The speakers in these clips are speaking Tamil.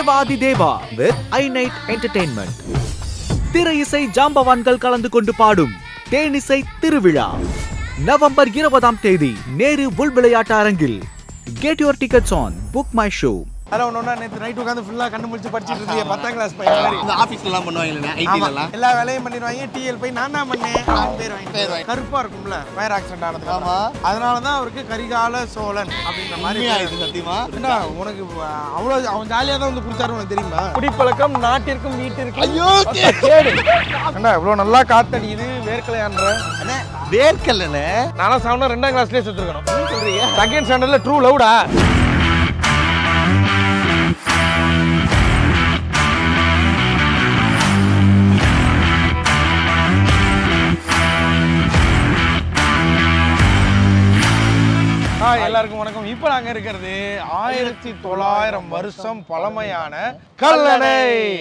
தேவாதி Deva with I night entertainment திரை இசை ஜாம்பவான்கள் கலந்து கொண்டு பாடும் தேனிசை திருவிழா நவம்பர் இருபதாம் தேதி நேரு உள் விளையாட்டு அரங்கில் get your tickets on Book My Show அதெல்லாம் ஒன்று ஒன்றா நேற்று நைட் உட்காந்து ஃபுல்லாக கண்ணு முடிச்சு படிச்சிட்டு இருந்தீங்க பத்தாம் கிளாஸ் பையன் மாதிரி இந்த ஆபீஸ்ல எல்லாம் பண்ணுவாங்க ஆமா ஐடில எல்லா வேலையும் பண்ணிடுவாங்க டிஎல் போய் நான் தான் பண்ணேன் அப்படின்னு பேர் வாங்கி பேர் வாங்கி. கருப்பா இருக்கும்ல ஃபயர் ஆக்சிடென்ட் ஆனது ஆமா. அதனால தான் அவருக்கு கரிகால சோழன் அப்படின்ற மாதிரி உண்மையா பேர். இது சத்தியமா என்ன உனக்கு அவ்வளோ அவன் ஜாலியாக தான் வந்து கொடுத்தாரு உனக்கு தெரியுமா குடிப்பழக்கம் நாட்டிற்கும் வீட்டிற்கும் ஐயோ கேடு அண்ணா இவ்வளோ நல்லா காத்தடிக்குது வேர்க்கலையான்ற அண்ணே வேர்க்கல்லண்ணே நானும் சாப்பிட்டா ரெண்டாம் கிளாஸ்லேயே செத்துருக்கணும் சொல்றீங்க செகண்ட் ஸ்டாண்டர்டில் ட்ரூ லவுடா ஹாய் எல்லாருக்கும் வணக்கம் இப்போ நாங்க இருக்கிறது ஆயிரத்தி தொள்ளாயிரம் வருஷம் பழமையான கல்லணை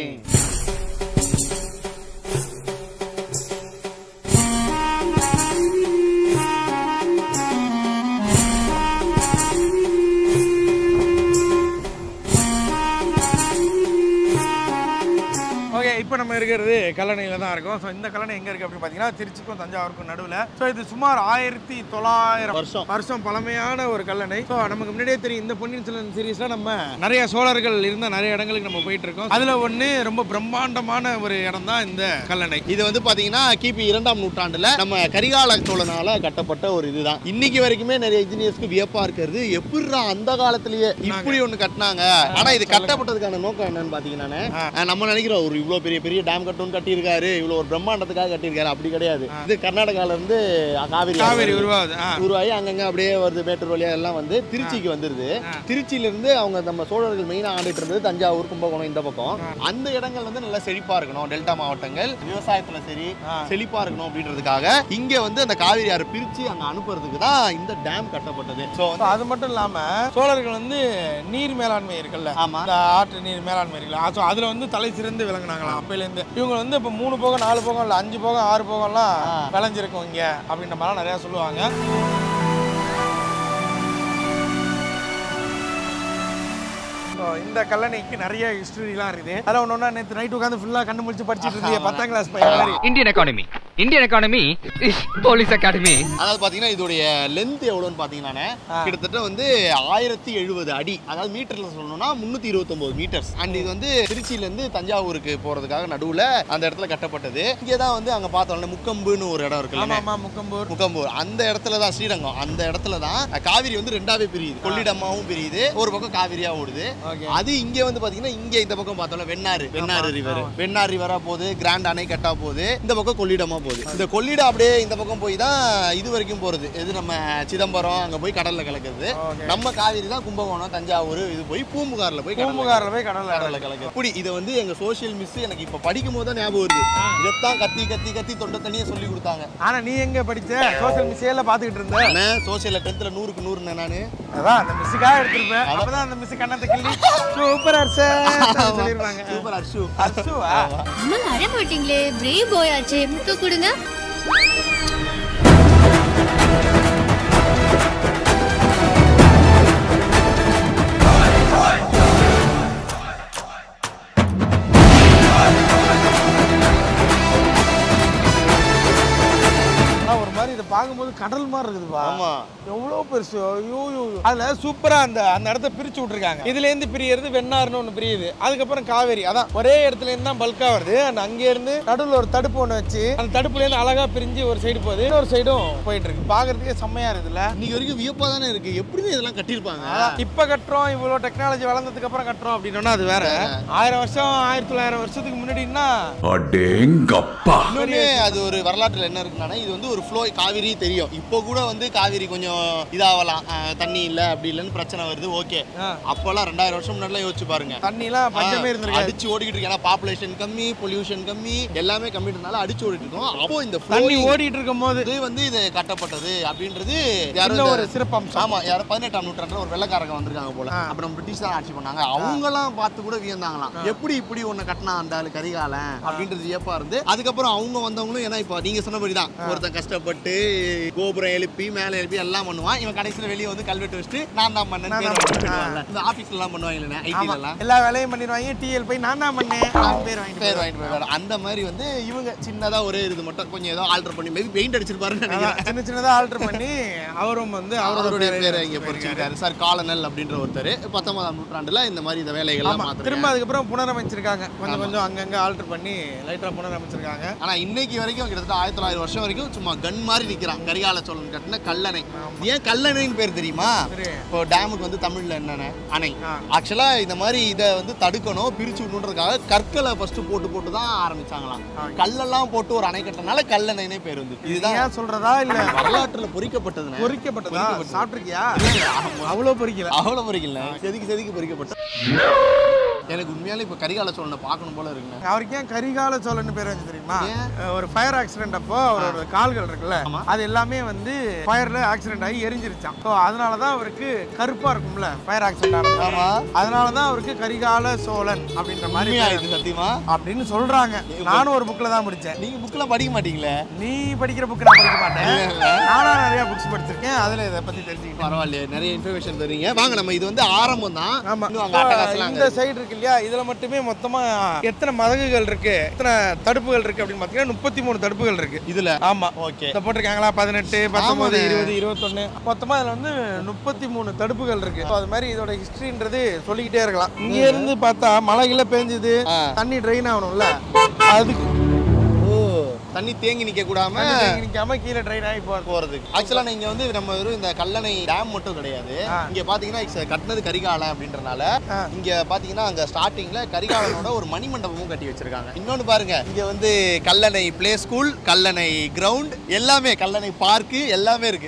ஓகே இப்போ நம்ம இருக்கிறது கல்லணையில் தான் இருக்கோம் ஸோ இந்த கல்லணை எங்கே இருக்குது அப்படின்னு பார்த்தீங்கன்னா திருச்சிக்கும் தஞ்சாவூருக்கும் நடுவில் ஸோ இது சுமார் ஆயிரத்தி தொள்ளாயிரம் வருஷம். வருஷம் பழமையான ஒரு கல்லணை ஸோ நமக்கு முன்னாடியே தெரியும் இந்த பொன்னியின் செல்வன் சீரீஸில் நம்ம நிறைய சோழர்கள் இருந்த நிறைய இடங்களுக்கு நம்ம போயிட்டு இருக்கோம் அதில் ஒன்று ரொம்ப பிரம்மாண்டமான ஒரு இடம் தான் இந்த கல்லணை இது வந்து பாத்தீங்கன்னா கிபி இரண்டாம் நூற்றாண்டுல நம்ம கரிகால சோழனால கட்டப்பட்ட ஒரு இதுதான் இன்னைக்கு வரைக்குமே நிறைய இன்ஜினியர்ஸ்க்கு வியப்பா இருக்கிறது எப்படிடா அந்த காலத்திலேயே இப்படி ஒண்ணு கட்டினாங்க ஆனா இது கட்டப்பட்டதுக்கான நோக்கம் என்னன்னு பாத்தீங்கன்னா அஹ், நம்ம நினைக்கிறோம் ஒரு இவ்வளவு பெரிய பெரிய டேம் கட்டணும்னு கட்டியிருக்காரு இவ்வளவு ஒரு பிரம்மாண்டத்துக்காக கட்டியிருக்காரு அப்படி கிடையாது இது கர்நாடகால இருந்து காவிரி காவேரி ஆறு உருவாகுது ஆ உருவாகி அங்கங்க அப்படியே வருது மேட்டூர் வழியா எல்லாம் வந்து திருச்சிக்கு வந்துருது திருச்சியில இருந்து அவங்க நம்ம சோழர்கள் மெயினா ஆண்டுட்டு இருந்தது தஞ்சாவூர் கும்பகோணம் இந்த பக்கம் அந்த இடங்கள் வந்து நல்லா செழிப்பா இருக்கணும் டெல்டா மாவட்டங்கள் விவசாயத்துல சரி செழிப்பா இருக்கணும் அப்படின்றதுக்காக இங்க வந்து அந்த காவிரி ஆறு பிரிச்சு அங்க அனுப்புறதுக்கு தான் இந்த டேம் கட்டப்பட்டது ஸோ So, அது மட்டும் இல்லாம சோழர்கள் வந்து நீர் மேலாண்மை இருக்குல்ல ஆமா. இந்த ஆற்று நீர் மேலாண்மை இருக்குல்ல ஸோ அதுல வந்து தலை சிறந்து விளங்குனாங்களாம் அப்பையில இருந்து இவங்க வந்து இப்போ மூணு போகம் நாலு போகம் இல்ல அஞ்சு போகம் ஆறு போகம்லாம் ஆ. விளைஞ்சிருக்கும் இங்க அப்படின்ற மாதிரிலாம் நிறைய சொல்லுவாங்க So, இந்த கல்லணைக்கு நிறைய ஹிஸ்டரிலாம் இருக்குது அதெல்லாம் ஒன்று ஒன்றா நேற்று நைட் உட்காந்து ஃபுல்லாக கண்ணு முடிச்சு படிச்சிட்டு இருந்தீங்க பத்தாம் கிளாஸ் பையன் மாதிரி Indian economy. Indian economy is police academy. அதாவது பாத்தீங்கன்னா இதோடைய லென்த் எவ்வளோன்னு பாத்தீங்கன்னா கிட்டத்தட்ட வந்து ஆயிரத்தி எழுபது அடி அதாவது மீட்டர்ல சொல்லணும்னா முன்னூத்தி இருபத்தொன்பது மீட்டர்ஸ் அண்ட் இது வந்து திருச்சியில இருந்து தஞ்சாவூருக்கு போறதுக்காக நடுவுல அந்த இடத்துல கட்டப்பட்டது இங்கே தான் வந்து அங்க பார்த்தோம்ல முக்கம்புன்னு ஒரு இடம் ஆமா இருக்குல்ல ஆமா முக்கம்பூர் முக்கம்பூர் அந்த இடத்துல தான் ஸ்ரீரங்கம் அந்த இடத்துல தான் காவிரி வந்து ரெண்டாவே பிரியுது கொள்ளிடமாவும் பிரியுது ஒரு பக்கம் காவிரியா ஓடுது ஓகே அது இங்க வந்து பாத்தீங்கன்னா இங்க இந்த பக்கம் பார்த்தோம்ல வெண்ணாறு வெண்ணாறு ரிவர் வெண்ணாறு ரிவரா போகுது கிராண்ட் அணை கட்டா போகுது இந்த பக்கம் கொள்ளிடமா போகுது இந்த கொள்ளிடம் அப்படியே இந்த பக்கம் போய் தான் இது வரைக்கும் போறது இது நம்ம சிதம்பரம் அங்க போய் கடல்ல கலக்குது Okay. நம்ம காவிரி தான் கும்பகோணம் தஞ்சாவூர் இது போய் பூம்புகார்ல போய் கடல்ல பூம்புகாரில் போய் கடல்ல கடல்ல கலக்குது இப்படி இதை வந்து எங்க சோஷியல் மிஸ் எனக்கு இப்ப படிக்கும் போது தான் ஞாபகம் வருது இதைத்தான் கத்தி கத்தி கத்தி தொண்டை தனியா சொல்லி கொடுத்தாங்க ஆனா நீ எங்க படிச்ச சோசியல் மிஸ்ஸேல பாத்துக்கிட்டு இருந்த ஆனா சோசியல்ல டென்த்ல நூறுக்கு நூறுனேன் நானு அதான் அந்த மிஸ்ஸுக்காக எடுத்திருப்பேன் அப்பதான் அந்த மிஸ் கண்ணத்தை கிள்ளி சூப்பர் அர்ஷா சொல்லிருப்பாங்க சூப்பர் அர்ஷு அர்ஷுவா அம்மா அட மாட்டீங்களே பிரேவ் பாய் ஆச்சே முத்து கொடுங்க ஆனா ஒரு மாதிரி இதை பார்க்கும்போது கடல் மாதிரி இருக்குதுப்பா ஆமா எவ்வளவு பெருசு ஐயோ ஐயோ. அதுல சூப்பரா அந்த அந்த இடத்த பிரிச்சு விட்டுருக்காங்க இதுல இருந்து பிரியறது வெண்ணாறுன்னு ஒண்ணு பிரியுது அதுக்கப்புறம் காவேரி அதான் ஒரே இடத்துல இருந்து தான் பல்கா வருது அந்த அங்கே இருந்து நடுவுல ஒரு தடுப்பு ஒண்ணு வச்சு அந்த தடுப்புல இருந்து அழகா பிரிஞ்சு ஒரு சைடு போகுது இன்னொரு சைடும் போயிட்டு இருக்கு பாக்குறதுக்கே செம்மையா இருக்குதுல்ல இன்னைக்கு வரைக்கும் வியப்பா தானே இருக்கு எப்படி இதெல்லாம் கட்டியிருப்பாங்க அதான் இப்ப கட்டுறோம் இவ்வளவு டெக்னாலஜி வளர்ந்ததுக்கு அப்புறம் கட்டுறோம் அப்படின்னா அது வேற ஆயிரம் வருஷம் ஆயிரத்தி தொள்ளாயிரம் வருஷத்துக்கு முன்னாடின்னா அடேங்கப்பா இன்னொன்னு அது ஒரு வரலாற்றுல என்ன இருக்குன்னா இது வந்து ஒரு ஃப்ளோ காவிரி தெரியும் இப்போ கூட வந்து காவிரி கொஞ்சம் இதாகலாம் அஹ், தண்ணி இல்ல அப்படி இல்லைன்னு பிரச்சனை வருது ஓகே ஆ. அப்போல்லாம் ரெண்டாயிரம் வருஷம் முன்னாடிலாம் யோசிச்சு பாருங்க தண்ணிலாம் பஞ்சமே ஆ, இருந்திருக்காது அடிச்சு ஓடிக்கிட்டு இருக்கு ஏன்னா பாப்புலேஷன் கம்மி பொல்யூஷன் கம்மி எல்லாமே கம்மின்றனால அடிச்சு ஓடிட்டு இருக்கோம் அப்போ இந்த தண்ணி flowing ஓடிட்டு இருக்கும் போது இது வந்து இது கட்டப்பட்டது அப்படின்றது இன்னும் யாரும் ஒரு சிறப்பம்சம் ஆமா யாரோ பதினெட்டாம் நூற்றாண்டுல ஒரு வெள்ளக்காரங்க வந்திருக்காங்க போல ஆ. அப்ப நம்ம பிரிட்டிஷ் தான் ஆட்சி பண்ணாங்க அவங்கலாம் பார்த்து கூட வியந்தாங்களாம் எப்படி இப்படி ஒண்ணு கட்டினா அந்த ஆளு கரிகாலன் அப்படின்றது வியப்பா இருந்து அதுக்கப்புறம் அவங்க வந்தவங்களும் ஏன்னா இப்போ நீங்க சொன்ன மாதிரி தான் ஒருத்தன் கஷ்ட கஷ்டப்பட்டு கோபுரம் எழுப்பி மேலே எழுப்பி எல்லாம் பண்ணுவான் இவன் கடைசியில் வெளியே வந்து கல்வெட்டு வச்சுட்டு நான் தான் பண்ணேன் நான் பேர் தான் வாங்கிட்டு பண்ணேன். வருவான்ல. இந்த ஆஃபீஸ்ல எல்லாம் பண்ணுவாங்க இல்லைன்னா ஆமா ஐடில எல்லாம் எல்லா வேலையும் பண்ணிடுவாங்க டிஎல் போய் நான் தான் பண்ணேன் அவன் பேர் வாங்கிட்டு பேர் போயிடுவாங்க. வாங்கிட்டு போயிடுவாரு அந்த மாதிரி வந்து இவங்க சின்னதா ஒரே இது மட்டும் கொஞ்சம் ஏதோ ஆல்டர் பண்ணி மேபி பெயிண்ட் அடிச்சிருப்பாருன்னு அதான், நினைக்கிறேன் சின்ன சின்னதா ஆல்டர் பண்ணி அவரும் வந்து அவருடைய பேரை இங்க வச்சிருக்காரு. பொறிச்சிருக்காரு சார் காலனல் அப்படின்ற ஒருத்தர் பத்தொன்பதாம் நூற்றாண்டுல இந்த மாதிரி இந்த வேலைகள்லாம் ஆமா மாத்திருக்காங்க திரும்ப அதுக்கப்புறம் புனரமைச்சிருக்காங்க கொஞ்சம் கொஞ்சம் அங்கங்க ஆல்டர் பண்ணி லைட்டா புனரமைச்சிருக்காங்க ஆனா இன்னைக்கு வரைக்கும் கிட்டத்தட்ட ஆயிரத்தி தொள்ளாயிரம் வருஷம் வரைக்கும் சும்மா கன் மாதிரி நிக்கிறான் கரிகால சோழன் கட்டின கல்லணை ஏன் கல்லணைன்னு பேர் தெரியுமா சரி. இப்போ டேமுக்கு வந்து தமிழ்ல என்னென்ன அணை ஆ. ஆக்சுவலா இந்த மாதிரி இதை வந்து தடுக்கணும் பிரிச்சு விடணுன்றதுக்காக கற்களை ஃபர்ஸ்ட் போட்டு போட்டு தான் ஆரம்பிச்சாங்களாம் கல்லெல்லாம் போட்டு ஒரு அணை கட்டினால கல்லணைனே பேர் வந்து இதுதான் ஏன் சொல்றதா இல்ல வரலாற்றுல பொறிக்கப்பட்டதுன்னு பொறிக்கப்பட்டதா சாப்பிட்டிருக்கியா அவ்வளவு பொறிக்கல அவ்வளவு பொறிக்கல செதுக்கி செதுக்கி பொறிக்கப்பட்ட எனக்கு உண்மையாலே இப்போ கரிகால சோழனை பார்க்கணும் போல இருக்குங்க அவருக்கு ஏன் கரிகால சோழன் பேர் வந்து தெரியுமா ஏன்? அஹ் ஒரு ஃபயர் ஆக்சிடென்ட் அப்போ அவரோட கால்கள் இருக்குல்ல ஆமா. அது எல்லாமே வந்து ஃபயர்ல ஆக்சிடென்ட் ஆகி எரிஞ்சிருச்சான் ஸோ அதனால தான் அவருக்கு கருப்பா இருக்கும்ல ஃபயர் ஆக்சிடென்ட் ஆனது ஆமா அதனால தான் அவருக்கு கரிகால சோழன் அப்படின்ற மாதிரி உண்மையா பேர். இது சத்தியமா அப்படின்னு சொல்றாங்க நானும் ஒரு புக்ல தான் படிச்சேன் நீங்க புக்கெல்லாம் படிக்க மாட்டீங்களே நீ படிக்கிற புக் நான் படிக்க மாட்டேன் நானா நிறைய புக்ஸ் படிச்சிருக்கேன் அதுல இதை பத்தி தெரிஞ்சுக்கிட்டேன் பரவாயில்லையே நிறைய இன்ஃபர்மேஷன் தரீங்க வாங்க நம்ம இது வந்து ஆரம்பம் தான் ஆமா இன்னும் அங்க அட்டகாசலாம் அங்க இந்த சைடு இருக்கு இல்லையா இதுல மட்டுமே மொத்தமா எத்தனை மதகுகள் இருக்கு எத்தனை தடுப்புகள் இருக்கு அப்படின்னு பாத்தீங்கன்னா முப்பத்தி மூணு தடுப்புகள் இருக்கு இதுல ஆமா ஓகே இதை போட்டிருக்காங்களா பதினெட்டு பத்தொன்பது ஆமாண்ணே. இருபது இருபத்தொன்னு மொத்தமா இதுல வந்து முப்பத்தி மூணு தடுப்புகள் இருக்கு So, அது மாதிரி இதோட ஹிஸ்டரின்றது சொல்லிக்கிட்டே இருக்கலாம் இங்க இருந்து பார்த்தா மழை கிள்ள பெஞ்சது ஆ. தண்ணி ட்ரெயின் ஆகணும்ல அதுக்கு ஓ தண்ணி தேங்கி நிக்க கூடாம தண்ணி தேங்கி நிக்காம கீழே ட்ரெயின் ஆகி போறது போறதுக்கு ஆக்சுவலா நீங்க வந்து நம்ம வெறும் இந்த கல்லணை டேம் மட்டும் கிடையாது ஆ. இங்க பாத்தீங்கன்னா it's கட்டினது கரிகாலம் அப்படின்றனால ஆ. இங்க பாத்தீங்கன்னா அங்க ஸ்டார்டிங்ல கரிகாலனோட ஒரு மணிமண்டபமும் கட்டி வச்சிருக்காங்க இன்னொன்னு பாருங்க இங்க வந்து Kallanai play school Kallanai ground எல்லாமே கல்லணை பார்க்கு எல்லாமே இருக்கு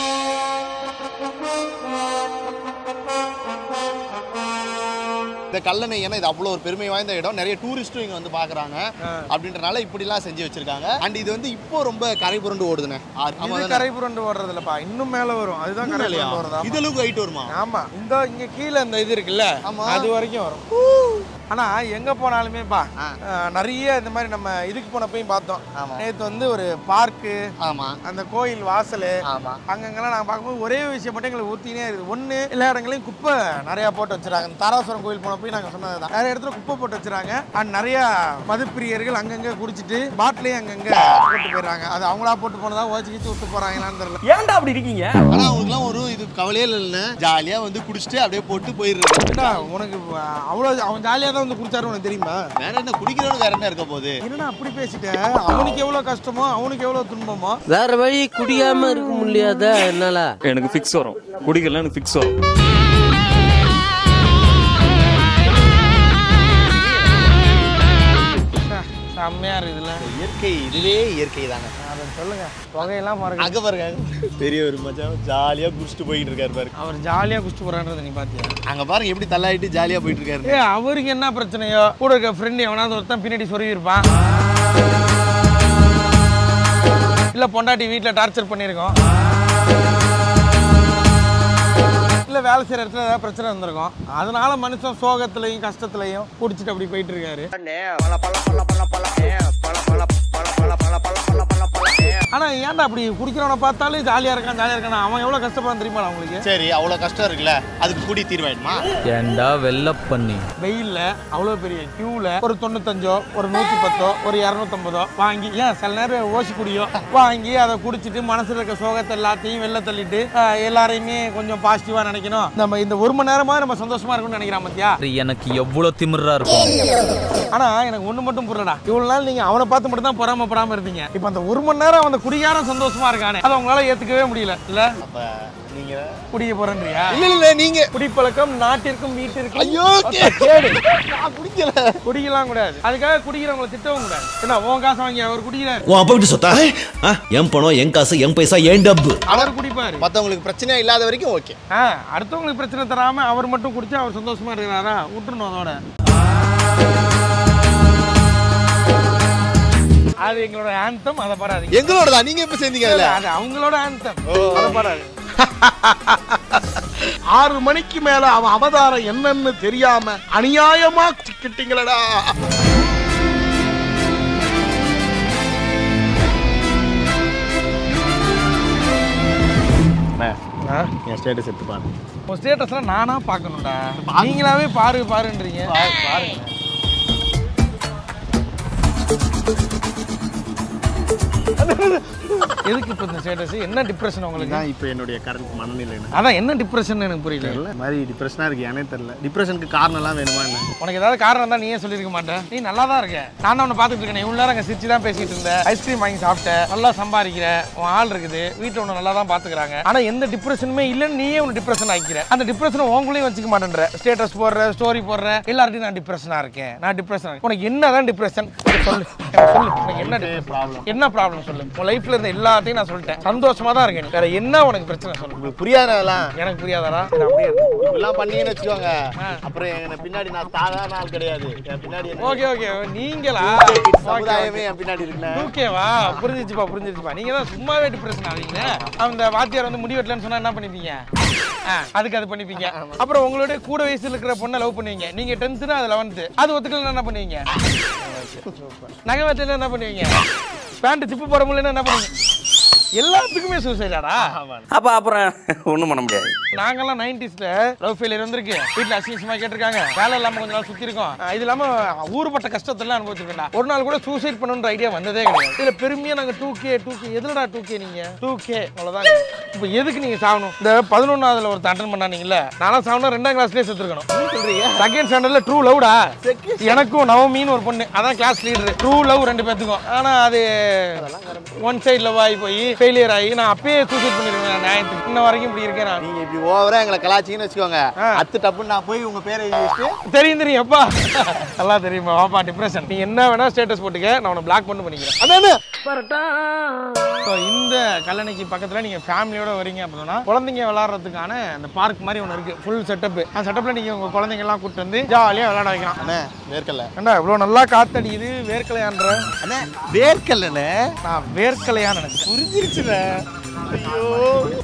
இந்த கல்லணை ஏன்னா இது அவ்வளோ ஒரு பெருமை வாய்ந்த இடம் நிறைய டூரிஸ்ட்டும் இங்க வந்து பாக்குறாங்க அப்படின்றனால இப்படிலாம் செஞ்சு வச்சிருக்காங்க அண்ட் இது வந்து இப்போ ரொம்ப கரை புரண்டு ஓடுதுண்ணே ஆறு- ஆமா இது தானே? கரை புரண்டு ஓடுறது இல்லப்பா இன்னும் மேல வரும் அதுதான் கரை இல்லையா? புரண்டு ஓடுறதா இது அளவுக்கு ஹைட் வருமா ஆமா இந்த இங்க கீழே இந்த இது இருக்குல்ல ஆமா. அது வரைக்கும் வரும் ஆனா எங்க போனாலுமேப்பா ஆ. அஹ், நிறைய இந்த மாதிரி நம்ம இதுக்கு போனப்பையும் பார்த்தோம் ஆமா. நேத்து வந்து ஒரு பார்க்கு ஆமா அந்த கோயில் வாசல் ஆமா அங்கங்கெல்லாம் நாங்கள் பார்க்கும்போது ஒரே விஷயம் மட்டும் எங்களுக்கு ஊற்றினே இருக்குது ஒன்று எல்லா இடங்களையும் குப்பை நிறையா போட்டு வச்சுறாங்க இந்த தாராசுரம் கோயில் போனப்போ நாங்கள் சொன்னது தான் நிறைய இடத்துல குப்பை போட்டு வச்சுறாங்க அண்ட் நிறையா மதுப்பிரியர்கள் அங்கங்கே குடிச்சிட்டு பாட்டிலையும் அங்கங்கே போட்டு போயிடுறாங்க அது அவங்களா போட்டு போனதா ஓச்சு கீச்சு விட்டு போகிறாங்களான்னு தெரியல ஏன்டா அப்படி இருக்கீங்க ஆனா அவங்களுக்குலாம் ஒரு இது கவலையே இல்லைன்னு ஜாலியா வந்து குடிச்சிட்டு அப்படியே போட்டு போயிடுறது ஏண்டா, உனக்கு அவ்வளோ அவன் ஜாலியாக தான் வந்து குடிச்சாரு உனக்கு தெரியுமா வேற என்ன குடிக்கிறவனு வேற என்ன இருக்க போகுது என்னடா அப்படி பேசிட்டேன் அவனுக்கு எவ்வளோ கஷ்டமோ அவனுக்கு எவ்வளோ துன்பமோ வேற வழி குடியாம இருக்க முடியாத என்னால எனக்கு ஃபிக்ஸ் வரும் குடிக்கலாம் எனக்கு ஃபிக்ஸ் வரும் செம்மையாக இருக்குதுல்ல இயற்கை இதுவே இயற்கை தானே அதை சொல்லுங்க தொகையெல்லாம் மறக்க அங்க பாருங்க பெரிய ஒரு மச்சான் ஜாலியா குடிச்சிட்டு போயிட்டு இருக்காரு பாருங்க அவர் ஜாலியாக குடிச்சிட்டு போறான்றதை நீ பார்த்தியா அங்க பாருங்க எப்படி தள்ளாயிட்டு ஜாலியா போயிட்டு இருக்காரு ஏ அவருக்கு என்ன பிரச்சனையோ கூட இருக்க ஃப்ரெண்டு எவனாவது ஒருத்தன் பின்னாடி சொருவி இருப்பான் இல்ல பொண்டாட்டி வீட்ல டார்ச்சர் பண்ணியிருக்கோம் இல்ல வேலை செய்யற இடத்துல ஏதாவது பிரச்சனை வந்திருக்கும் அதனால மனுஷன் சோகத்திலையும் கஷ்டத்திலையும் குடிச்சிட்டு அப்படி போயிட்டு இருக்காரு ஆனா ஏன்டா அப்படி குடிக்கிறவனை பார்த்தாலே ஜாலியா இருக்கான் ஜாலியா இருக்கான் அவன் எவ்வளவு கஷ்டப்படுறான் தெரியுமா உங்களுக்கு சரி அவ்வளவு கஷ்டம் இருக்குல்ல அதுக்கு குடி தீர்வாயிடுமா ஏன்டா வெள்ள பண்ணி வெயில்ல அவ்வளோ பெரிய கியூல ஒரு தொண்ணூத்தஞ்சோ ஒரு நூற்றி பத்தோ ஒரு இரநூத்தம்பதோ வாங்கி ஏன் சில நேரம் ஓசி குடியோ வாங்கி அதை குடிச்சிட்டு மனசுல இருக்க சோகத்தை எல்லாத்தையும் வெளில தள்ளிட்டு ஆஹ், எல்லாரையுமே கொஞ்சம் பாசிட்டிவா நினைக்கணும் நம்ம இந்த ஒரு மணி நேரமா நம்ம சந்தோஷமா இருக்கணும்னு நினைக்கிறான் மத்தியா எனக்கு எவ்வளவு திமிரா இருக்கும் ஆனா எனக்கு ஒண்ணு மட்டும் புரியலடா இவ்வளவு நாள் நீங்க அவனை பார்த்து மட்டும் தான் பொறாமப்படாம இருந்தீங்க இப்போ அந்த ஒரு மணி நேரம் அந்த குடிகாரன் சந்தோஷமா இருக்கானே அதை உங்களால ஏத்துக்கவே முடியல இல்ல அப்ப நீங்க குடிக்க போறேன்றியா இல்ல இல்ல நீங்க குடிப்பழக்கம் நாட்டிற்கும் வீட்டிற்கும் ஐயோ, ஒத்த கேடு நான் குடிக்கல குடிக்கலாம் கூடாது அதுக்காக குடிக்கிறவங்களை திட்டவும் கூடாது என்ன உன் காசு வாங்கி அவர் குடிக்கிறார் உன் அப்பா விட்டு சொத்தா ஆ, என் பணம் என் காசு என் பைசா என் டப்பு அவர் குடிப்பாரு மத்தவங்களுக்கு பிரச்சனை இல்லாத வரைக்கும் ஓகே ஆ, அடுத்தவங்களுக்கு பிரச்சனை தராம அவர் மட்டும் குடிச்சு அவர் சந்தோஷமா இருக்கிறாரா விட்டுறணும் அதோட அது எங்களோட ஆந்தம் அதை பாடாதீங்க எங்களோடதா நீங்க எப்ப சேர்ந்தீங்க அதுல அது அவங்களோட ஆந்தம் அதை பாடாது ஆறு மணிக்கு மேல அவன் அவதாரம் என்னன்னு தெரியாம அநியாயமா சிக்கிட்டீங்களடா என் ஸ்டேட்டஸ் எடுத்து பாருங்க உன் ஸ்டேட்டஸ்லாம் நானா பார்க்கணும்டா நீங்களாவே பாரு பாருன்றீங்க பாருங்க எதுக்கு இப்போ இந்த ஸ்டேட்டஸ் என்ன டிப்ரெஷன் உங்களுக்கு இதுதான் இப்போ என்னுடைய கரண்ட் மனநிலை அதான் என்ன டிப்ரெஷன் எனக்கு புரியல தெரியல இந்த மாதிரி டிப்ரெஷனாக இருக்கு எனே தெரியல டிப்ரெஷனுக்கு காரணம்லாம் வேணுமா என்ன உனக்கு ஏதாவது காரணம் தான் நீயே சொல்லியிருக்க மாட்டேன் நீ நல்லா தான் இருக்க நான் தான் உன்னை பார்த்துட்டு இருக்கேன் இவ்வளோ நேரம் அங்கே சிரிச்சு தான் பேசிட்டு இருந்தேன் ஐஸ்கிரீம் வாங்கி சாப்பிட்ட நல்லா சம்பாதிக்கிற உன் ஆள் இருக்குது வீட்டில் உன்னை நல்லா தான் பார்த்துக்கிறாங்க ஆனால் எந்த டிப்ரெஷனுமே இல்லைன்னு நீயே உன்னை டிப்ரெஷன் ஆக்கிக்கிற அந்த டிப்ரெஷனை உங்களையும் வச்சுக்க மாட்டேன்ற ஸ்டேட்டஸ் போடுற ஸ்டோரி போடுற எல்லார்ட்டையும் நான் டிப்ரெஷனாக இருக்கேன் நான் டிப்ரெஷன் உனக்கு என்னதான் டிப்ரெஷன் சொல்லு எனக்கு சொல்லு உனக்கு என்ன ப்ராப்ளம் என்ன ப்ராப்ளம் சொல்லு உன் லைஃப்ல இருந்த எல்லாத்தையும் நான் சொல்லிட்டேன் சந்தோஷமா தான் இருக்கேன் வேற என்ன உனக்கு பிரச்சனை சொல்லு உங்களுக்கு புரியாதெல்லாம் எனக்கு புரியாதாடா நான் அப்படியே இருக்கேன். இப்படிலாம் பண்ணீங்கன்னு வச்சுக்கோங்க அப்புறம் என்ன பின்னாடி நான் சாதாரண ஆள் கிடையாது என் பின்னாடி என்ன- ஓகே ஓகே நீங்களா சமுதாயமே என் பின்னாடி இருக்குண்ணே ஓகேவா புரிஞ்சிச்சுப்பா புரிஞ்சிச்சுப்பா நீங்க தான் சும்மாவே டிப்ரெஷன் ஆவீங்க அந்த வாத்தியார் வந்து முடி வெட்டலன்னு சொன்னா என்ன பண்ணிப்பீங்க ஆ, அதுக்கு அது பண்ணிப்பீங்க அப்புறம் உங்களோட கூட வயசுல இருக்கிற பொண்ணை லவ் பண்ணுவீங்க நீங்க டென்த்னா அது லெவன்த்து அது ஒத்துக்கலன்னா என்ன பண்ணுவீங்க நகை வெட்டல என்ன பண்ணுவீங்க பேண்ட் ஜிப்பு போட முடியலன்னா என்ன பண்ணுவீங்க எல்லாத்துக்குமே சூசைடாடா அப்ப அப்புறம் ஒண்ணும் பண்ண முடியாது நாங்கெல்லாம் நைன்டிஸ்ல லவ் ஃபெயிலியர் வந்திருக்கு வீட்டுல அசிங்கமா கேட்டிருக்காங்க வேலை இல்லாம கொஞ்ச நாள் சுத்தி இருக்கோம் அஹ் இது இல்லாம ஊருப்பட்ட கஷ்டத்தெல்லாம் அனுபவிச்சிருக்கேன்டா ஒரு நாள் கூட சூசைட் பண்ணணுன்ற ஐடியா வந்ததே கிடையாது இதுல பெருமையா நாங்க டூ கே டூ கே எதுலடா டூ கே நீங்க டூ கே அவ்வளவுதான் இப்போ எதுக்கு நீங்க சாகணும் இந்த பதினொன்னாவதுல ஒரு அட்டன் பண்ணானீங்கல்ல நானும் சாகணும் ரெண்டாம் கிளாஸ்லயே செத்துருக்கணும் சொல்றீங்க செகண்ட் ஸ்டாண்டர்ட்ல ட்ரூ லவ்டா எனக்கும் நவமின்னு ஒரு பொண்ணு அதான் கிளாஸ் லீடர் ட்ரூ லவ் ரெண்டு பேத்துக்கும் ஆனா அது ஒன் சைடு லவ் ஆகி போய் ஃபெயிலியர் ஆகி நான் அப்பயே சூசைட் பண்ணிருக்கேன் நியாயத்துக்கு இன்ன வரைக்கும் இப்படி இருக்கேன் நான் நீங்க இப்படி ஓவரா எங்களை கலாச்சிங்கன்னு வச்சுக்கோங்க அத்து டப்புன்னு நான் போய் உங்க பேரை எழுதி வச்சுட்டு தெரியும் தெரியும் அப்பா நல்லா தெரியுமா வாப்பா டிப்ரெஷன் நீ என்ன வேணா ஸ்டேட்டஸ் போட்டுக்க நான் உன்னை பிளாக் பண்ணி பண்ணிக்கிறேன் அதானே So, இந்த கல்லணைக்கு பக்கத்துல நீங்க ஃபேமிலியோட வரீங்க அப்படின்னா குழந்தைங்க விளையாடுறதுக்கான அந்த பார்க் மாதிரி ஒன்று இருக்கு ஃபுல் செட்டப் அந்த செட்டப்ல நீங்க உங்க குழந்தைங்க எல்லாம் கூட்டு வந்து ஜாலியா விளையாட வைக்கலாம் அண்ணே வேர்க்கல்ல ஏண்டா இவ்வளோ நல்லா காத்தடிக்குது வேர்க்கலையான்ற அண்ணே வேர்க்கல்லண்ணே நான் வேர்க்கலையான்னு நினைச்சேன் புரிஞ்சிருச்சுண்ணே ஐயோ